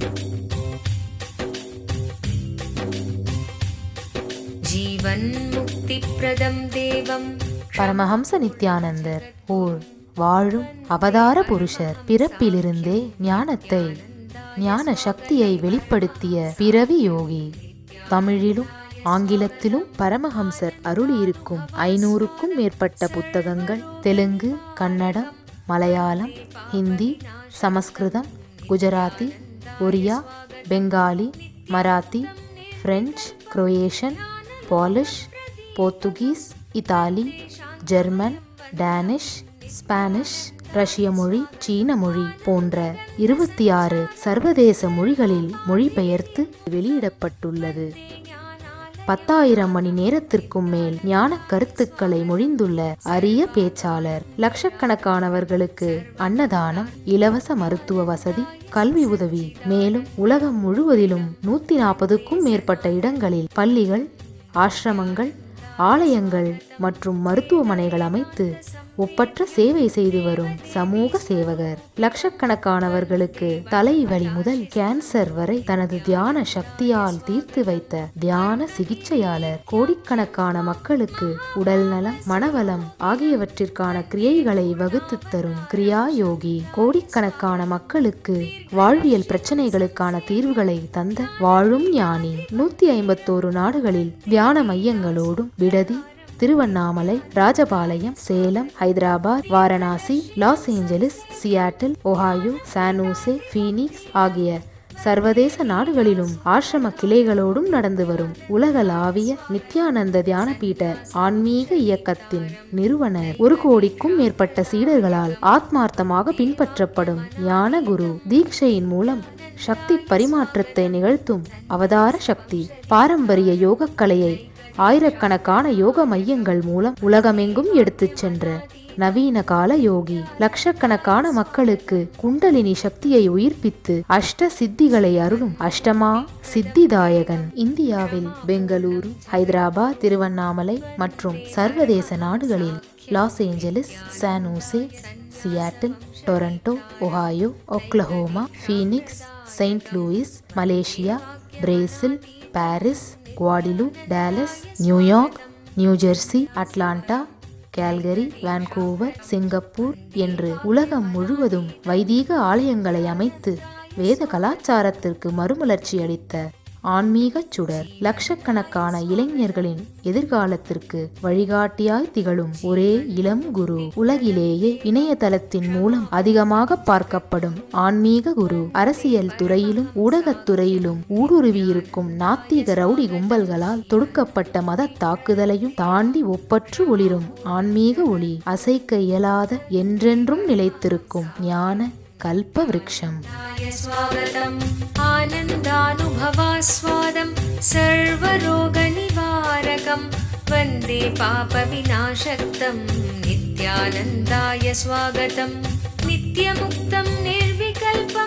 जीवन्मुक्तिप्रदं देवं பரமஹம்ச நித்யானந்தர் ஓர் வாழும் அவதார புருஷர் பிறப்பிலிருந்தே ஞானத்தை ஞான சக்தியை வெளிப்படுத்திய பிறவி யோகி தமிழிலும் ஆங்கிலத்திலும் பரமஹம்சர் அருளியிருக்கும் ஐநூறுக்கும் மேற்பட்ட புத்தகங்கள் Telugu Kannada Malayalam Hindi Sanskrit Gujarati Oriya Bengali Marathi French Croatian Polish Portuguese Italy German Danish Spanish ரஷ்ய மொழி சீன மொழி போன்ற இருபத்தி ஆறு சர்வதேச மொழிகளில் மொழிபெயர்த்து வெளியிடப்பட்டுள்ளது பத்தாயிரம் மணி நேரத்திற்கும் மேல் ஞான கருத்துக்களை மொழிந்துள்ள அரிய பேச்சாளர் லட்சக்கணக்கானவர்களுக்கு அன்னதானம் இலவச மருத்துவ வசதி கல்வி உதவி மேலும் உலகம் முழுவதிலும் நூத்தி நாற்பதுக்கும் மேற்பட்ட இடங்களில் பள்ளிகள் ஆசிரமங்கள் ஆலயங்கள் மற்றும் மருத்துவமனைகள் அமைத்து ஒப்பற்ற சேவை செய்து வரும் சமூக சேவகர் லட்சக்கணக்கானவர்களுக்கு தலைவலி முதல் கேன்சர் வரை தனது தியான சக்தியால் தீர்த்து வைத்த தியான சிகிச்சையாளர் கோடிக்கணக்கான மக்களுக்கு உடல் நலம் மனவளம் ஆகியவற்றிற்கான கிரியைகளை வகுத்து தரும் கிரியா யோகி கோடிக்கணக்கான மக்களுக்கு வாழ்வியல் பிரச்சனைகளுக்கான தீர்வுகளை தந்த வாழும் ஞானி நூத்தி ஐம்பத்தோரு நாடுகளில் தியான மையங்களோடும் விடுதி Tiruvannamalai Rajapalayam Salem Hyderabad Varanasi Los Angeles Seattle Ohio San Jose Phoenix ஆகிய சர்வதேச நாடுகளிலும் ஆசிரம கிளைகளோடும் நடந்து வரும் உலகளாவிய நித்யானந்த தியானபீட ஆன்மீக இயக்கத்தின் நிறுவனர் ஒரு கோடிக்கும் மேற்பட்ட சீடர்களால் ஆத்மார்த்தமாக பின்பற்றப்படும் ஞான குரு தீட்சையின் மூலம் சக்தி பரிமாற்றத்தை நிகழ்த்தும் அவதார சக்தி பாரம்பரிய யோகக்கலையை ஆயிரக்கணக்கான யோக மையங்கள் மூலம் உலகமெங்கும் எடுத்துச் சென்ற நவீன கால யோகி லட்சக்கணக்கான மக்களுக்கு குண்டலினி சக்தியை உயிர்ப்பித்து அஷ்ட சித்திகளை அருளும் அஷ்டமா சித்திதாயகன் இந்தியாவில் பெங்களூரு ஹைதராபாத் திருவண்ணாமலை மற்றும் சர்வதேச நாடுகளில் Los Angeles San Jose Seattle Toronto Ohio Oklahoma Phoenix Saint Louis Malaysia Brazil Paris Guadeloupe Dallas New York New Jersey Atlanta Calgary Vancouver Singapore என்று உலகம் முழுவதும் வைதீக ஆலயங்களை அமைத்து வேத கலாச்சாரத்திற்கு மறுமலர்ச்சி அளித்த ஆன்மீகச் சுடர் லட்சக்கணக்கான இளைஞர்களின் எதிர்காலத்திற்கு வழிகாட்டியாய் திகழும் ஒரே இளம் குரு உலகிலேயே இணையதளத்தின் மூலம் அதிகமாக பார்க்கப்படும் ஆன்மீக குரு அரசியல் துறையிலும் ஊடகத் துறையிலும் ஊடுருவியிருக்கும் நாத்திக ரவுடி கும்பல்களால் தொடுக்கப்பட்ட மத தாக்குதலையும் தாண்டி ஒப்பற்று ஒளிரும் ஆன்மீக ஒளி அசைக்க இயலாத என்றென்றும் நிலைத்திருக்கும் ஞான கல்ப விருட்சம் य स्वागतम् आनन्दानुभवास्वादं सर्वरोगनिवारकं वन्दे पापविनाशक्तं नित्यानन्दाय स्वागतं नित्यमुक्तं निर्विकल्पं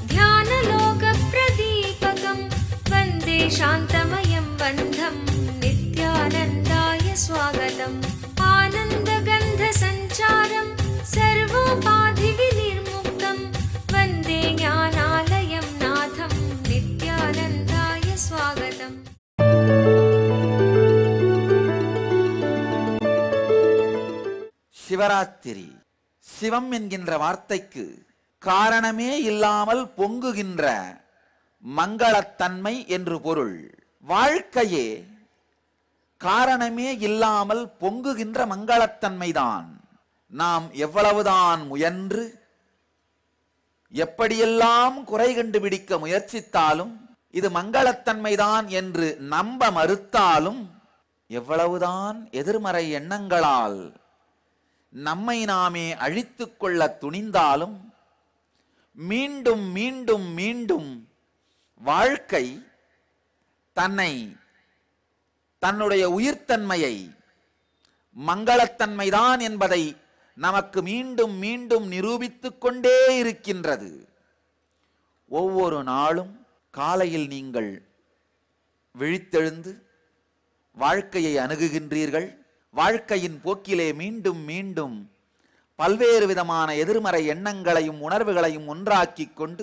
ध्यानलोकप्रदीपकं वन्दे शान्तमयं बन्धं नित्यानन्दाय स्वागतम् आनन्दगन्धसञ्चारं सर्वोपाधिविनिर्मुक्तं वन्दे ज्ञानालयं नाथं नित्यानन्दाय स्वागतम् சிவராத்திரி சிவம் என்கின்ற வார்த்தைக்கு காரணமே இல்லாமல் பொங்குகின்ற மங்களத்தன்மை என்று பொருள் வாழ்க்கையே காரணமே இல்லாமல் பொங்குகின்ற மங்களத்தன்மைதான் நாம் எவ்வளவுதான் முயன்று எப்படியெல்லாம் குறை கண்டுபிடிக்க முயற்சித்தாலும் இது மங்களத்தன்மைதான் என்று நம்ப மறுத்தாலும் எவ்வளவுதான் எதிர்மறை எண்ணங்களால் நம்மை நாமே அழித்துக் கொள்ள துணிந்தாலும் மீண்டும் மீண்டும் மீண்டும் வாழ்க்கை தன்னை தன்னுடைய உயிர்த்தன்மையை மங்களத்தன்மைதான் என்பதை நமக்கு மீண்டும் மீண்டும் நிரூபித்துக் கொண்டே இருக்கின்றது ஒவ்வொரு நாளும் காலையில் நீங்கள் விழித்தெழுந்து வாழ்க்கையை அணுகுகின்றீர்கள் வாழ்க்கையின் போக்கிலே மீண்டும் மீண்டும் பல்வேறு விதமான எதிர்மறை எண்ணங்களையும் உணர்வுகளையும் ஒன்றாக்கிக் கொண்டு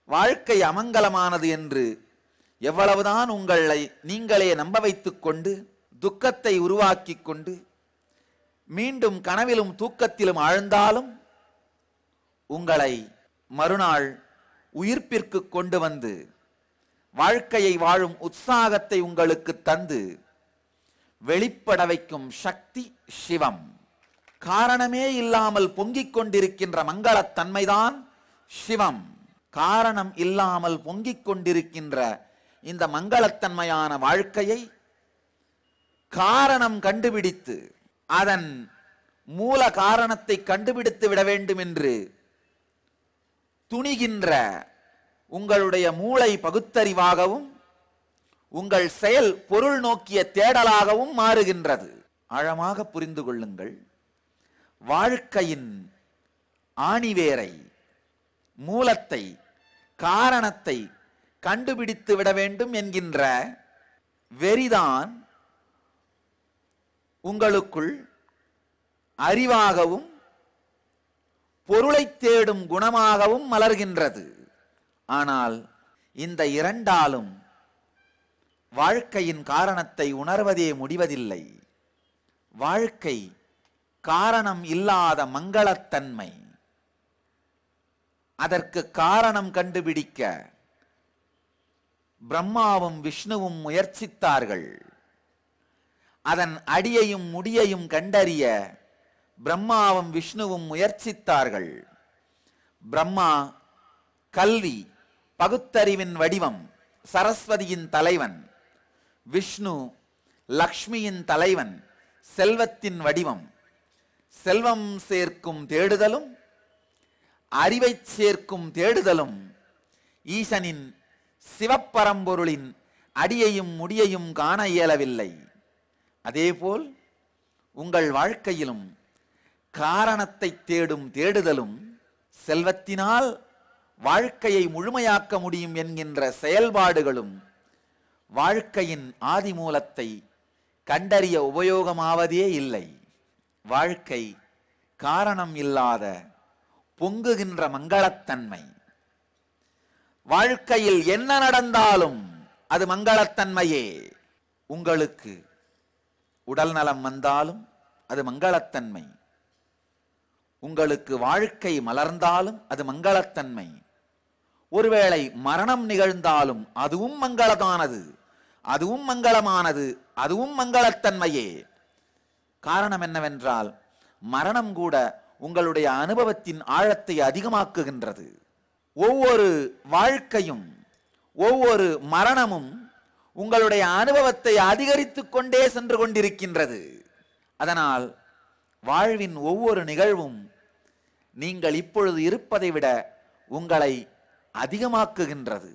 வாழ்க்கை அமங்கலமானது என்று எவ்வளவுதான் உங்களை நீங்களே நம்ப வைத்துக் கொண்டு துக்கத்தை உருவாக்கிக் கொண்டு மீண்டும் கனவிலும் தூக்கத்திலும் ஆழ்ந்தாலும் உங்களை மறுநாள் உயிர்ப்பிற்கு கொண்டு வந்து வாழ்க்கையை வாழும் உற்சாகத்தை உங்களுக்கு தந்து வெளிப்பட வைக்கும் சக்தி சிவம் காரணமே இல்லாமல் பொங்கிக் கொண்டிருக்கின்ற மங்களத்தன்மைதான் சிவம் காரணம் இல்லாமல் பொங்கிக் கொண்டிருக்கின்ற இந்த மங்களத்தன்மையான வாழ்க்கையை காரணம் கண்டுபிடித்து அதன் மூல காரணத்தை கண்டுபிடித்து விட வேண்டும் என்று துணிகின்ற உங்களுடைய மூளை பகுத்தறிவாகவும் உங்கள் செயல் பொருள் நோக்கிய தேடலாகவும் மாறுகின்றது ஆழமாக புரிந்து கொள்ளுங்கள் வாழ்க்கையின் ஆணிவேரை மூலத்தை காரணத்தை கண்டுபிடித்து விட வேண்டும் என்கின்ற வெறிதான் உங்களுக்குள் அறிவாகவும் பொருளை தேடும் குணமாகவும் மலர்கின்றது ஆனால் இந்த இரண்டாலும் வாழ்க்கையின் காரணத்தை உணர்வதே முடிவதில்லை வாழ்க்கை காரணம் இல்லாத மங்களத்தன்மை அதற்கு காரணம் கண்டுபிடிக்க பிரம்மாவும் விஷ்ணுவும் முயற்சித்தார்கள் அதன் அடியையும் முடியையும் கண்டறிய பிரம்மாவும் விஷ்ணுவும் முயற்சித்தார்கள் பிரம்மா கல்வி பகுத்தறிவின் வடிவம் சரஸ்வதியின் தலைவன் விஷ்ணு லக்ஷ்மியின் தலைவன் செல்வத்தின் வடிவம் செல்வம் சேர்க்கும் தேடுதலும் அறிவைச் சேர்க்கும் தேடுதலும் ஈசனின் சிவப்பரம்பொருளின் அடியையும் முடியையும் காண இயலவில்லை அதேபோல் உங்கள் வாழ்க்கையிலும் காரணத்தை தேடும் தேடுதலும் செல்வத்தினால் வாழ்க்கையை முழுமையாக்க முடியும் என்கின்ற செயல்பாடுகளும் வாழ்க்கையின் ஆதிமூலத்தை கண்டறிய உபயோகமாவதே இல்லை வாழ்க்கை காரணம் இல்லாத பொங்குகின்ற மங்களத்தன்மை வாழ்க்கையில் என்ன நடந்தாலும் அது மங்களத்தன்மையே உங்களுக்கு உடல் நலம் வந்தாலும் அது மங்களத்தன்மை உங்களுக்கு வாழ்க்கை மலர்ந்தாலும் அது மங்களத்தன்மை ஒருவேளை மரணம் நிகழ்ந்தாலும் அதுவும் மங்களமானது அதுவும் மங்களமானது அதுவும் மங்களத்தன்மையே காரணம் என்னவென்றால் மரணம் கூட உங்களுடைய அனுபவத்தின் ஆழத்தை அதிகமாக்குகின்றது ஒவ்வொரு வாழ்க்கையும் ஒவ்வொரு மரணமும் உங்களுடைய அனுபவத்தை அதிகரித்துக் கொண்டே சென்று கொண்டிருக்கின்றது அதனால் வாழ்வின் ஒவ்வொரு நிகழ்வும் நீங்கள் இப்பொழுது இருப்பதை விட உங்களை அதிகமாக்குகின்றது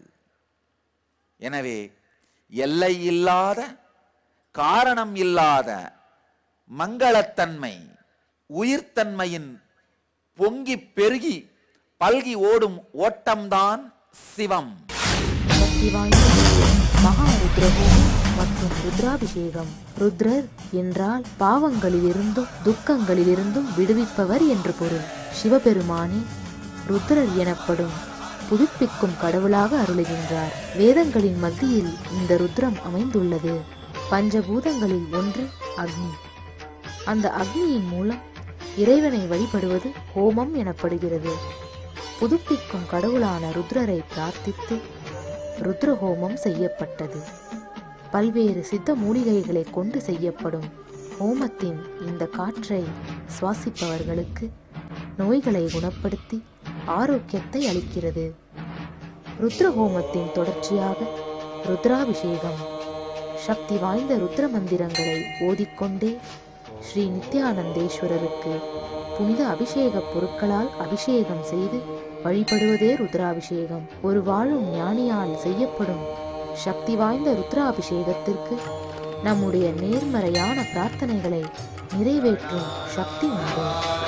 எனவே எல்லை இல்லாத காரணம் இல்லாத மங்களத்தன்மை உயிர்த்தன்மையின் பொங்கி பெருகி பல்கி ஓடும் ஓட்டம்தான் சிவம் சக்தி வாய்ந்த மகா ருத்ரஹோமம் மற்றும் ருத்ராபிஷேகம் ருத்ரர் என்றால் பாவங்களிலிருந்தும் துக்கங்களிலிருந்தும் விடுவிப்பவர் என்று பொருள் சிவபெருமானே ருத்ரர் எனப்படும் புதுப்பிக்கும் கடவுளாக அருளுகின்றார் வேதங்களின் மத்தியில் இந்த ருத்ரம் அமைந்துள்ளது பஞ்சபூதங்களில் ஒன்று அக்னி அந்த அக்னியின் மூலம் இறைவனை வழிபடுவது ஹோமம் எனப்படுகிறது புதுப்பிக்கும் கடவுளான ருத்ரரை பிரார்த்தித்து ருத்ர ஹோமம் செய்யப்பட்டது பல்வேறு சித்த மூலிகைகளை கொண்டு செய்யப்படும் ஹோமத்தின் இந்த காற்றை சுவாசிப்பவர்களுக்கு நோய்களை குணப்படுத்தி ஆரோக்கியத்தை அளிக்கிறது ருத்ர ஹோமத்தின் தொடர்ச்சியாக ருத்ராபிஷேகம் சக்தி வாய்ந்த ருத்ர மந்திரங்களை ஓதிக்கொண்டே ஸ்ரீ நித்யானந்தேஸ்வரருக்கு புனித அபிஷேக பொருட்களால் அபிஷேகம் செய்து வழிபடுவதே ருத்ராபிஷேகம் ஒரு வாழும் ஞானியால் செய்யப்படும் சக்தி வாய்ந்த ருத்ராபிஷேகத்திற்கு நம்முடைய நேர்மறையான பிரார்த்தனைகளை நிறைவேற்றும் சக்தி உண்டு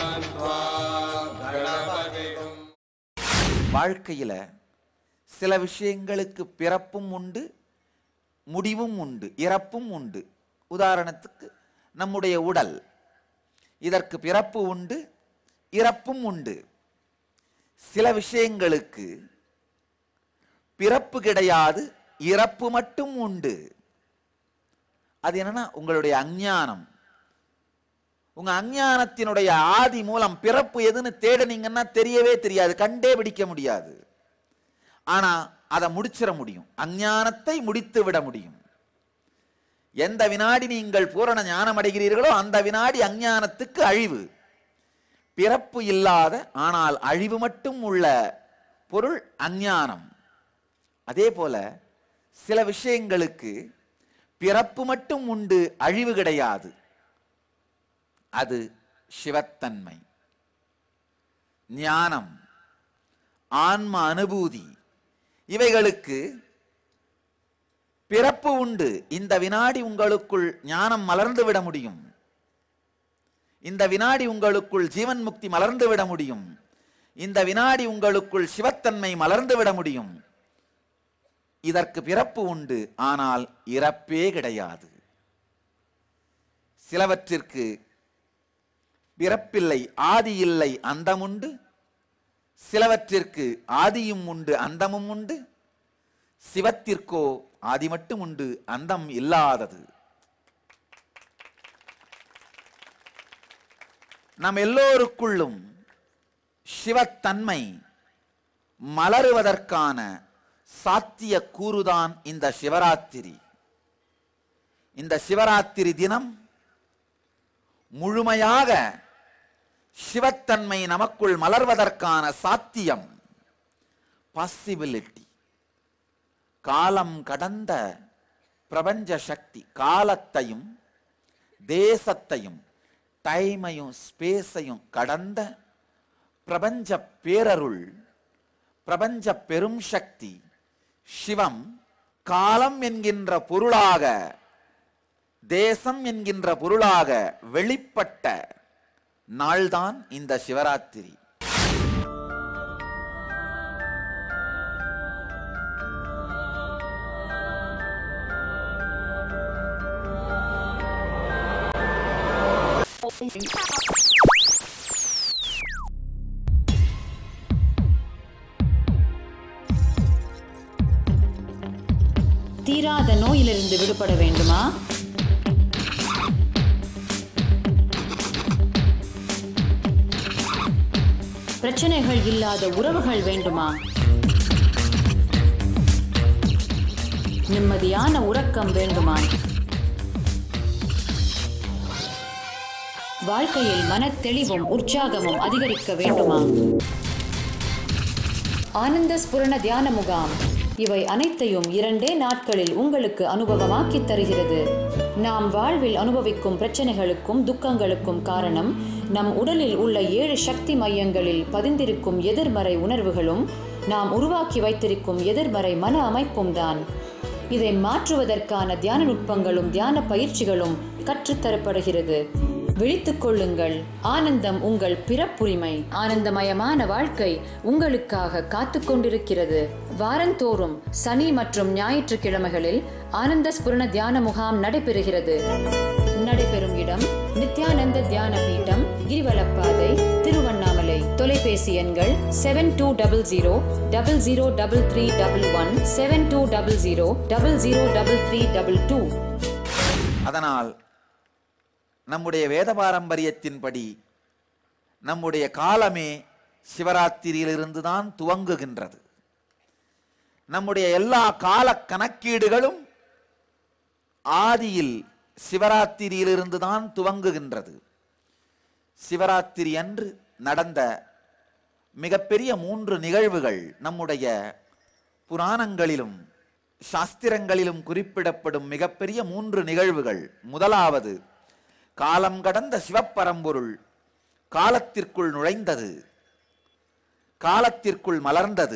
வாழ்க்கையில சில விஷயங்களுக்கு பிறப்பும் உண்டு முடிவும் உண்டு இறப்பும் உண்டு உதாரணத்துக்கு நம்முடைய உடல் இதற்கு பிறப்பு உண்டு இறப்பும் உண்டு சில விஷயங்களுக்கு பிறப்பு கிடையாது இறப்பு மட்டும் உண்டு அது என்னன்னா உங்களுடைய அஞ்ஞானம் உங்க அஞ்ஞானத்தினுடைய ஆதி மூலம் பிறப்பு எதுன்னு தேடுனீங்கன்னா தெரியவே தெரியாது கண்டே பிடிக்க முடியாது ஆனா அதை முடிச்சிட முடியும் அஞ்ஞானத்தை முடித்து விட முடியும் எந்த வினாடி நீங்கள் பூரண ஞானம் அடைகிறீர்களோ அந்த வினாடி அஞ்ஞானத்துக்கு அழிவு பிறப்பு இல்லாத ஆனால் அழிவு மட்டும் உள்ள பொருள் அஞ்ஞானம் அதே போல சில விஷயங்களுக்கு பிறப்பு மட்டும் உண்டு அழிவு கிடையாது அது சிவத்தன்மை ஞானம் ஆன்ம அனுபூதி இவைகளுக்கு பிறப்பு உண்டு இந்த வினாடி உங்களுக்குள் ஞானம் மலர்ந்து விட முடியும் இந்த வினாடி உங்களுக்குள் ஜீவன் முக்தி மலர்ந்து விட முடியும் இந்த வினாடி உங்களுக்குள் சிவத்தன்மை மலர்ந்து விட முடியும் இதற்கு பிறப்பு உண்டு ஆனால் இறப்பே கிடையாது சிலவற்றிற்கு பிறப்பில்லை ஆதி இல்லை அந்தமுண்டு சிலவற்றிற்கு ஆதியும் உண்டு அந்தமும் உண்டு சிவத்திற்கோ ஆதி மட்டும் உண்டு அந்தம் இல்லாதது நம் எல்லோருக்குள்ளும் சிவத்தன்மை மலருவதற்கான சாத்திய கூறுதான் இந்த சிவராத்திரி இந்த சிவராத்திரி தினம் முழுமையாக சிவத்தன்மை நமக்குள் மலர்வதற்கான சாத்தியம் பாசிபிலிட்டி காலம் கடந்த பிரபஞ்ச சக்தி காலத்தையும் தேசத்தையும் டைமையும் ஸ்பேஸையும் கடந்த பிரபஞ்ச பேரருள் பிரபஞ்ச பெரும் சக்தி சிவம் காலம் என்கின்ற பொருளாக தேசம் என்கின்ற பொருளாக வெளிப்பட்ட நாள்தான் இந்த சிவராத்திரி தீராத நோயிலிருந்து விடுபட வேண்டுமா பிரச்சனைகள் இல்லாத உறவுகள் வேண்டுமா நிம்மதியான உறக்கம் வேண்டுமா வாழ்க்கையில் மனத்தெளிவும் உற்சாகமும் அதிகரிக்க வேண்டுமா ஆனந்த ஸ்புரண தியான முகாம் இவை அனைத்தையும் இரண்டே நாட்களில் உங்களுக்கு அனுபவமாக்கித் தருகிறது நாம் வாழ்வில் அனுபவிக்கும் பிரச்சனைகளுக்கும் துக்கங்களுக்கும் காரணம் நம் உடலில் உள்ள ஏழு சக்தி மையங்களில் பதிந்திருக்கும் எதிர்மறை உணர்வுகளும் நாம் உருவாக்கி வைத்திருக்கும் எதிர்மறை மன அமைப்பும் தான் இதை மாற்றுவதற்கான தியான நுட்பங்களும் தியான பயிற்சிகளும் கற்றுத்தரப்படுகிறது விழித்துக் கொள்ளுங்கள் ஆனந்தம் உங்கள் பிறப்புரிமை ஆனந்தமயமான வாழ்க்கை உங்களுக்காக காத்து கொண்டிருக்கிறது வாரந்தோறும் சனி மற்றும் ஞாயிற்றுக்கிழமைகளில் ஆனந்த ஸ்புரண தியான முகாம் நடைபெறுகிறது நடைபெறும் இடம் நித்யானந்த தியான பீட்டம் கிரிவலப்பாதை திருவண்ணாமலை தொலைபேசி எண்கள் seven two double zero double zero double three double one seven two double zero double zero double three double two அதனால் நம்முடைய வேத பாரம்பரியத்தின்படி நம்முடைய காலமே சிவராத்திரியிலிருந்து தான் துவங்குகின்றது நம்முடைய எல்லா கால கணக்கீடுகளும் ஆதியில் சிவராத்திரியிலிருந்து தான் துவங்குகின்றது சிவராத்திரி அன்று நடந்த மிகப்பெரிய மூன்று நிகழ்வுகள் நம்முடைய புராணங்களிலும் சாஸ்திரங்களிலும் குறிப்பிடப்படும் மிகப்பெரிய மூன்று நிகழ்வுகள் முதலாவது காலம் கடந்த சிவப்பரம்பொருள் காலத்திற்குள் நுழைந்தது காலத்திற்குள் மலர்ந்தது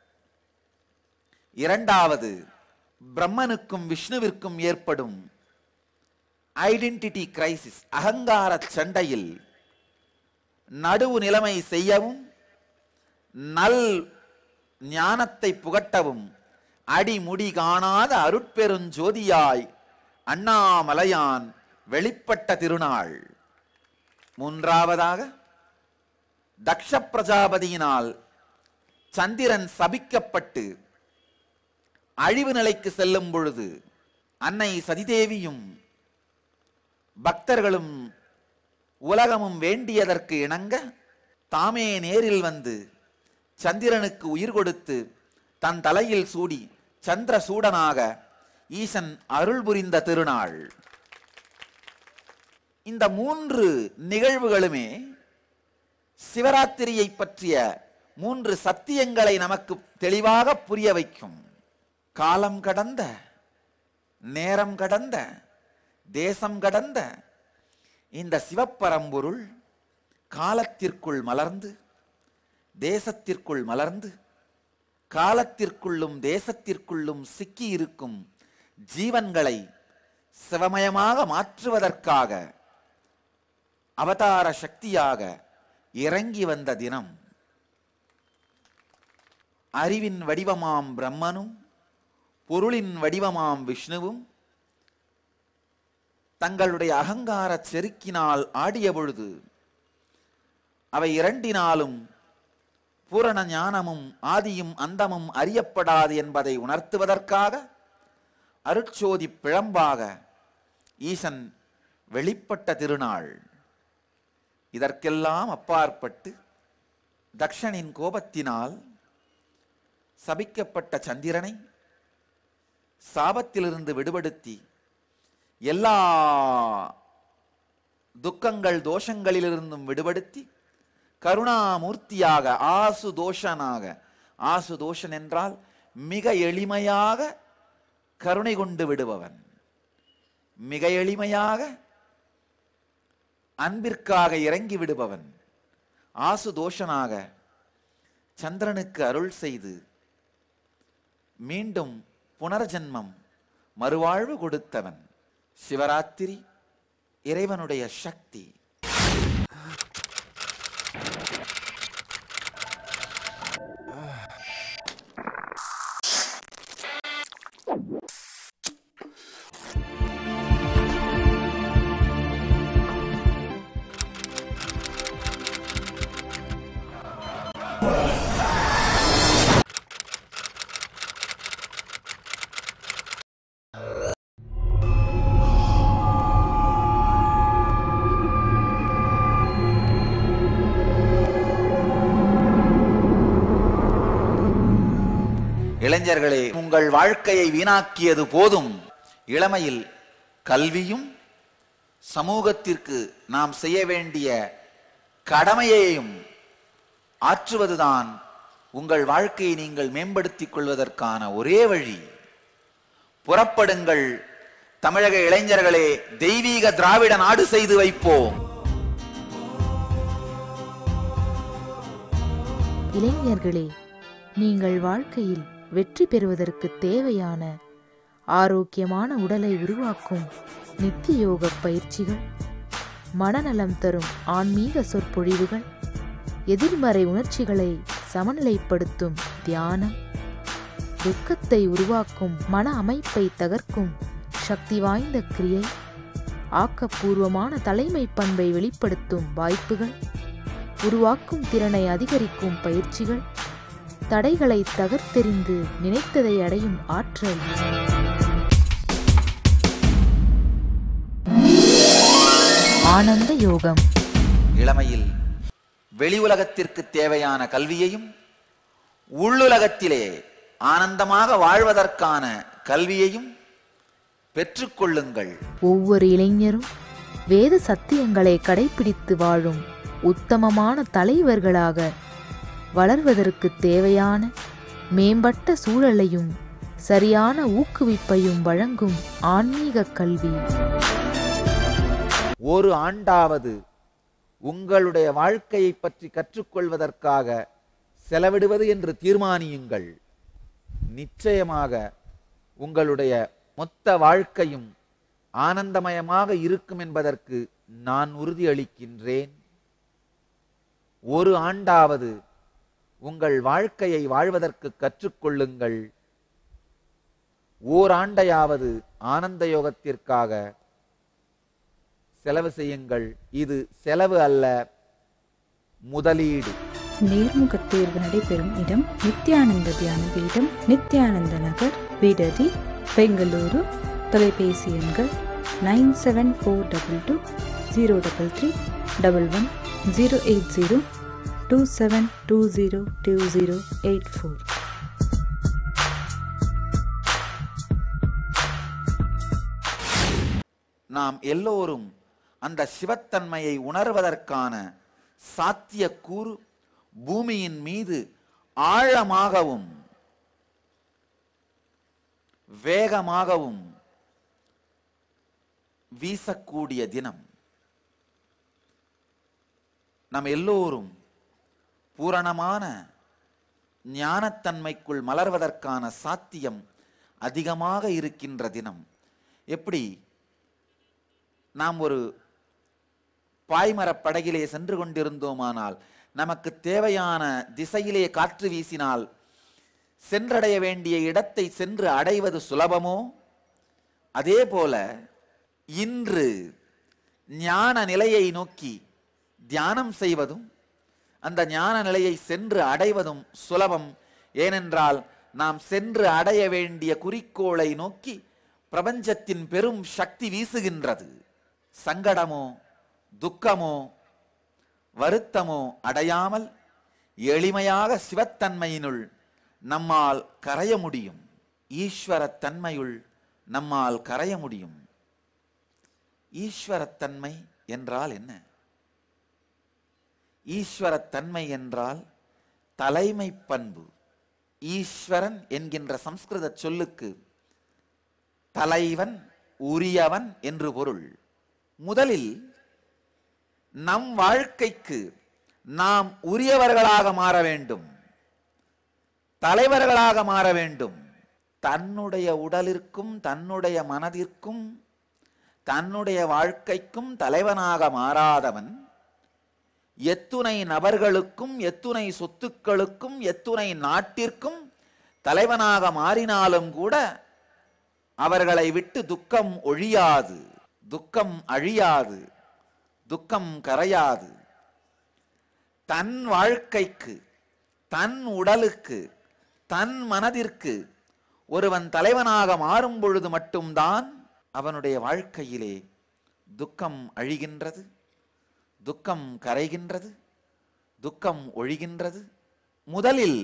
இரண்டாவது பிரம்மனுக்கும் விஷ்ணுவிற்கும் ஏற்படும் ஐடென்டிட்டி கிரைசிஸ் அகங்கார சண்டையில் நடுவு நிலைமை செய்யவும் நல் ஞானத்தை புகட்டவும் அடிமுடி காணாத அருட்பெருஞ்சோதியாய் அண்ணாமலையான் வெளிப்பட்ட திருநாள் மூன்றாவதாக தக்ஷ பிரஜாபதியினால் சந்திரன் சபிக்கப்பட்டு அழிவு நிலைக்கு செல்லும் பொழுது அன்னை சதிதேவியும் பக்தர்களும் உலகமும் வேண்டியதற்கு இணங்க தாமே நேரில் வந்து சந்திரனுக்கு உயிர் கொடுத்து தன் தலையில் சூடி சந்திர சூடனாக ஈசன் அருள் புரிந்த திருநாள் இந்த மூன்று நிகழ்வுகளுமே சிவராத்திரியை பற்றிய மூன்று சத்தியங்களை நமக்கு தெளிவாக புரிய வைக்கும் காலம் கடந்த நேரம் கடந்த தேசம் கடந்த இந்த சிவப்பரம்பொருள் காலத்திற்குள் மலர்ந்து தேசத்திற்குள் மலர்ந்து காலத்திற்குள்ளும் தேசத்திற்குள்ளும் சிக்கி இருக்கும் ஜீவன்களை சிவமயமாக மாற்றுவதற்காக அவதார சக்தியாக இறங்கி வந்த தினம் அறிவின் வடிவமாம் பிரம்மனும் பொருளின் வடிவமாம் விஷ்ணுவும் தங்களுடைய அகங்கார செருக்கினால் ஆடிய பொழுது அவை இரண்டினாலும் பூரண ஞானமும் ஆதியும் அந்தமும் அறியப்படாது என்பதை உணர்த்துவதற்காக அருட்சோதி பிழம்பாக ஈசன் வெளிப்பட்ட திருநாள் இதற்கெல்லாம் அப்பாற்பட்டு தக்ஷனின் கோபத்தினால் சபிக்கப்பட்ட சந்திரனை சாபத்திலிருந்து விடுபடுத்தி எல்லா துக்கங்கள் தோஷங்களிலிருந்தும் விடுபடுத்தி கருணாமூர்த்தியாக ஆசு தோஷனாக ஆசு தோஷன் என்றால் மிக எளிமையாக கருணை கொண்டு விடுபவன் மிக எளிமையாக அன்பிற்காக இறங்கி விடுபவன் ஆசு தோஷனாக சந்திரனுக்கு அருள் செய்து மீண்டும் புனர்ஜன்மம் மறுவாழ்வு கொடுத்தவன் சிவராத்திரி இறைவனுடைய சக்தி இளைஞர்களே உங்கள் வாழ்க்கையை வீணாக்கியது போதும் இளமையில் கல்வியும் சமூகத்திற்கு நாம் செய்ய வேண்டிய கடமையையும் ஆற்றுவதுதான் உங்கள் வாழ்க்கையை நீங்கள் மேம்படுத்திக் கொள்வதற்கான ஒரே வழி புறப்படுங்கள் தமிழக இளைஞர்களே தெய்வீக திராவிட நாடு செய்து வைப்போம் இளைஞர்களே நீங்கள் வாழ்க்கையில் வெற்றி பெறுவதற்கு தேவையான ஆரோக்கியமான உடலை உருவாக்கும் நித்திய யோக பயிற்சிகள் மனநலம் தரும் ஆன்மீக சொற்பொழிவுகள் எதிர்மறை உணர்ச்சிகளை சமநிலைப்படுத்தும் தியானம் துக்கத்தை உருவாக்கும் மன அமைப்பை தகர்க்கும் சக்தி வாய்ந்த கிரியை ஆக்கப்பூர்வமான தலைமை பண்பை வெளிப்படுத்தும் வாய்ப்புகள் உருவாக்கும் திறனை அதிகரிக்கும் பயிற்சிகள் தடைகளை தகர்த்தெறிந்து நினைத்ததை அடையும் ஆற்றல் ஆனந்த யோகம் இளமையில் வெளி உலகத்திற்கு தேவையான கல்வியையும் உள்ளுலகத்திலே ஆனந்தமாக வாழ்வதற்கான கல்வியையும் பெற்றுக்கொள்ளுங்கள் ஒவ்வொரு இளைஞரும் வேத சத்தியங்களை கடைபிடித்து வாழும் உத்தமமான தலைவர்களாக வளர்வதற்கு தேவையான மேம்பட்ட சூழலையும் சரியான ஊக்குவிப்பையும் வழங்கும் ஆன்மீக கல்வி ஒரு ஆண்டாவது உங்களுடைய வாழ்க்கையை பற்றி கற்றுக்கொள்வதற்காக செலவிடுவது என்று தீர்மானியுங்கள் நிச்சயமாக உங்களுடைய மொத்த வாழ்க்கையும் ஆனந்தமயமாக இருக்கும் என்பதற்கு நான் உறுதியளிக்கின்றேன் ஒரு ஆண்டாவது உங்கள் வாழ்க்கையை வாழ்வதற்கு கற்றுக்கொள்ளுங்கள் ஓராண்டையாவது ஆனந்த யோகத்திற்காக செலவு செய்யுங்கள் இது செலவு அல்ல முதலீடு நேர்முகத் தேர்வு நடைபெறும் இடம் நித்யானந்த தியான பீடம் நித்யானந்த நகர் விடதி பெங்களூரு தொலைபேசி எண்கள் nine seven four double two zero double three double one zero eight zero two seven two zero two zero eight four நாம் எல்லோரும் அந்த சிவத்தன்மையை உணர்வதற்கான சாத்தியக்கூறு பூமியின் மீது ஆழமாகவும் வேகமாகவும் வீசக்கூடிய தினம் நம் எல்லோரும் பூரணமான ஞானத்தன்மைக்குள் மலர்வதற்கான சாத்தியம் அதிகமாக இருக்கின்ற தினம் எப்படி நாம் ஒரு பாய்மரப் படகிலே சென்று கொண்டிருந்தோமானால் நமக்கு தேவையான திசையிலே காற்று வீசினால் சென்றடைய வேண்டிய இடத்தை சென்று அடைவது சுலபமோ அதே போல இன்று ஞான நிலையை நோக்கி தியானம் செய்வதும் அந்த ஞான நிலையை சென்று அடைவதும் சுலபம் ஏனென்றால் நாம் சென்று அடைய வேண்டிய குறிக்கோளை நோக்கி பிரபஞ்சத்தின் பெரும் சக்தி வீசுகின்றது சங்கடமோ துக்கமோ வருத்தமோ அடையாமல் எளிமையாக சிவத்தன்மையினுள் நம்மால் கரைய முடியும் ஈஸ்வரத் தன்மையுள் நம்மால் கரைய முடியும் ஈஸ்வரத்தன்மை என்றால் என்ன ஈஸ்வரத்தன்மை என்றால் தலைமை பண்பு ஈஸ்வரன் என்கின்ற சம்ஸ்கிருத சொல்லுக்கு தலைவன் உரியவன் என்று பொருள் முதலில் நம் வாழ்க்கைக்கு நாம் உரியவர்களாக மாற வேண்டும் தலைவர்களாக மாற வேண்டும் தன்னுடைய உடலிற்கும் தன்னுடைய மனதிற்கும் தன்னுடைய வாழ்க்கைக்கும் தலைவனாக மாறாதவன் எத்துணை நபர்களுக்கும் எத்துணை சொத்துக்களுக்கும் எத்துணை நாட்டிற்கும் தலைவனாக மாறினாலும் கூட அவர்களை விட்டு துக்கம் ஒழியாது துக்கம் அழியாது துக்கம் கரையாது தன் வாழ்க்கைக்கு தன் உடலுக்கு தன் மனதிற்கு ஒருவன் தலைவனாக மாறும் பொழுது மட்டும்தான் அவனுடைய வாழ்க்கையிலே துக்கம் அழிகின்றது துக்கம் கரைகின்றது துக்கம் ஒழிகின்றது முதலில்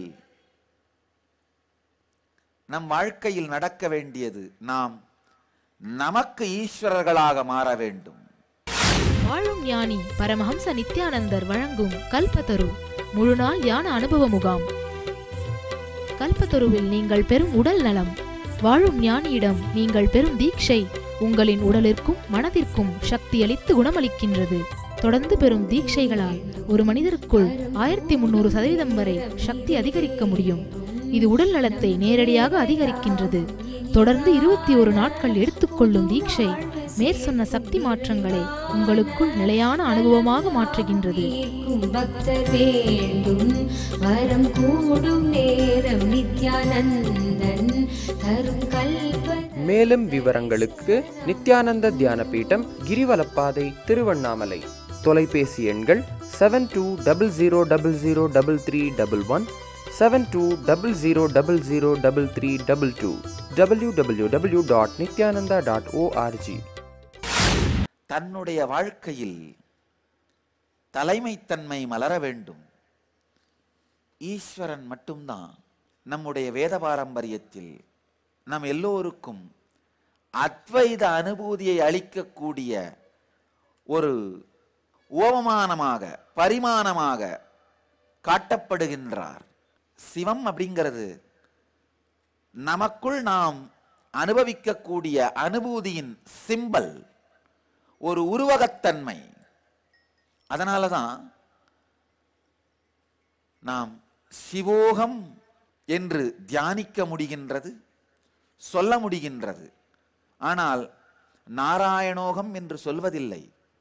நம் வாழ்க்கையில் நடக்க வேண்டியது நாம் நமக்கு ஈஸ்வரர்களாக மாற வேண்டும் வாழும் ஞானி பரமஹம்ச நித்யானந்தர் வழங்கும் கல்பத்தரு முழுநாள் ஞான அனுபவ முகாம் கல்பத்தருவில் நீங்கள் பெறும் உடல் நலம் வாழும் ஞானியிடம் நீங்கள் பெறும் தீட்சை உங்களின் உடலிற்கும் மனதிற்கும் சக்தியளித்து குணமளிக்கின்றது தொடர்ந்து பெறும் தீட்சைகளால் ஒரு மனிதருக்குள் ஆயிரத்தி முன்னூறு சதவீதம் வரை சக்தி அதிகரிக்க முடியும் இது உடல் நலத்தை நேரடியாக அதிகரிக்கின்றது தொடர்ந்து இருபத்தி ஒரு நாட்கள் எடுத்துக்கொள்ளும் தீட்சை மேற்சொன்ன சக்தி மாற்றங்களை உங்களுக்குள் நிலையான அனுபவமாக மாற்றுகின்றது கேட்கும் பக்தர் வேண்டும் வரம் கூடும் நேரம் நித்யானந்தன் தரும் கல்ப மேலும் விவரங்களுக்கு நித்யானந்த தியான பீடம் கிரிவலப்பாதை திருவண்ணாமலை தொலைபேசி எண்கள் seven two double zero double zero double three double one seven two double zero double zero double three double two W W W dot Nithyananda dot ORG தன்னுடைய வாழ்க்கையில் தலைமைத்தன்மை மலர வேண்டும் ஈஸ்வரன் மட்டும்தான் நம்முடைய வேத பாரம்பரியத்தில் நம் எல்லோருக்கும் அத்வைத அனுபூதியை அளிக்கக்கூடிய ஒரு ஓமமானமாக பரிமாணமாக காட்டப்படுகின்றார் சிவம் அப்படிங்கிறது நமக்குள் நாம் அனுபவிக்கக்கூடிய அனுபூதியின் சிம்பல் ஒரு உருவகத்தன்மை அதனால தான் நாம் சிவோகம் என்று தியானிக்க முடிகின்றது சொல்ல முடிகின்றது ஆனால் நாராயணோகம் என்று சொல்வதில்லை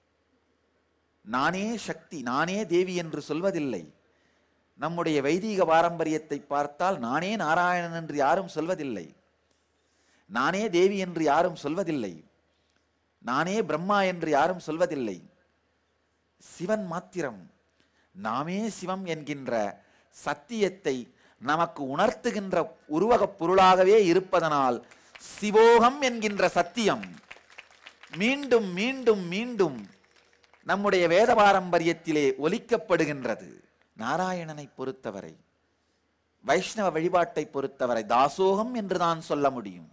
நானே சக்தி நானே தேவி என்று சொல்வதில்லை நம்முடைய வைதீக பாரம்பரியத்தை பார்த்தால் நானே நாராயணன் என்று யாரும் சொல்வதில்லை நானே தேவி என்று யாரும் சொல்வதில்லை நானே பிரம்மா என்று யாரும் சொல்வதில்லை சிவன் மாத்திரம் நாமே சிவம் என்கின்ற சத்தியத்தை நமக்கு உணர்த்துகின்ற உருவகப் பொருளாகவே இருப்பதனால் சிவோகம் என்கின்ற சத்தியம் மீண்டும் மீண்டும் மீண்டும் நம்முடைய வேத பாரம்பரியத்திலே ஒலிக்கப்படுகின்றது நாராயணனை பொறுத்தவரை வைஷ்ணவ வழிபாட்டை பொறுத்தவரை தாசோகம் என்று தான் சொல்ல முடியும்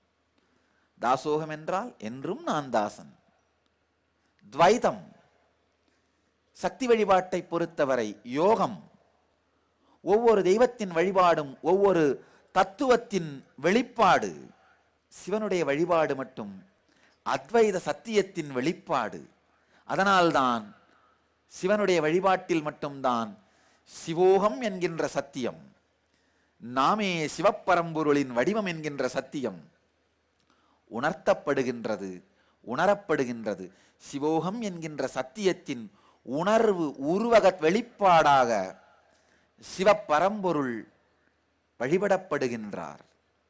தாசோகம் என்றால் என்றும் நான் தாசன் துவைதம் சக்தி வழிபாட்டை பொறுத்தவரை யோகம் ஒவ்வொரு தெய்வத்தின் வழிபாடும் ஒவ்வொரு தத்துவத்தின் வெளிப்பாடு சிவனுடைய வழிபாடு மட்டும் அத்வைத சத்தியத்தின் வெளிப்பாடு அதனால்தான் சிவனுடைய வழிபாட்டில் மட்டும்தான் சிவோகம் என்கின்ற சத்தியம் நாமே சிவப்பரம்பொருளின் வடிவம் என்கின்ற சத்தியம் உணர்த்தப்படுகின்றது உணரப்படுகின்றது சிவோகம் என்கின்ற சத்தியத்தின் உணர்வு உருவக வெளிப்பாடாக சிவப்பரம்பொருள் வழிபடப்படுகின்றார்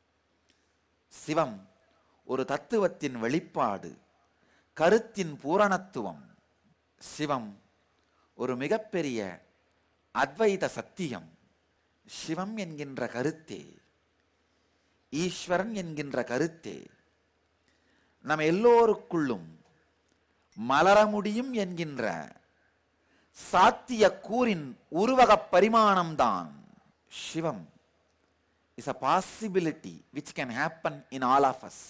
சிவம் ஒரு தத்துவத்தின் வெளிப்பாடு கருத்தின் பூரணத்துவம் சிவம் ஒரு மிகப்பெரிய அத்வைத சத்தியம் சிவம் என்கின்ற கருத்தே ஈஸ்வரன் என்கின்ற கருத்தே நம் எல்லோருக்குள்ளும் மலர முடியும் என்கின்ற சாத்திய கூறின் உருவக பரிமாணம்தான் சிவம் is a possibility which can happen in all of us.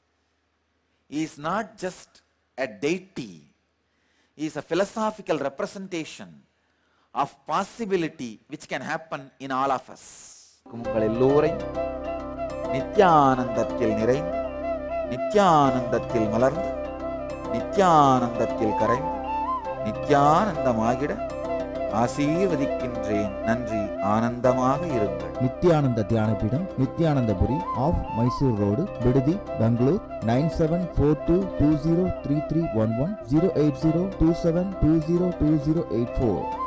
He is not just a deity, he is a philosophical representation of possibility which can happen in all of us. உங்கள் எல்லோரையும் நித்யானந்தத்தில் நிறைந்து நித்யானந்தத்தில் மலர்ந்து நித்யானந்தத்தில் கரைந்து நித்யானந்தமாகிட ஆசீர்வதிக்கின்றேன் நன்றி ஆனந்தமாக இருங்கள் Nithyananda Dhyanapeetam Nithyanandapuri off Mysore road Bidadi Bengaluru nine seven four two two zero three three one one zero eight zero two seven two zero two zero eight four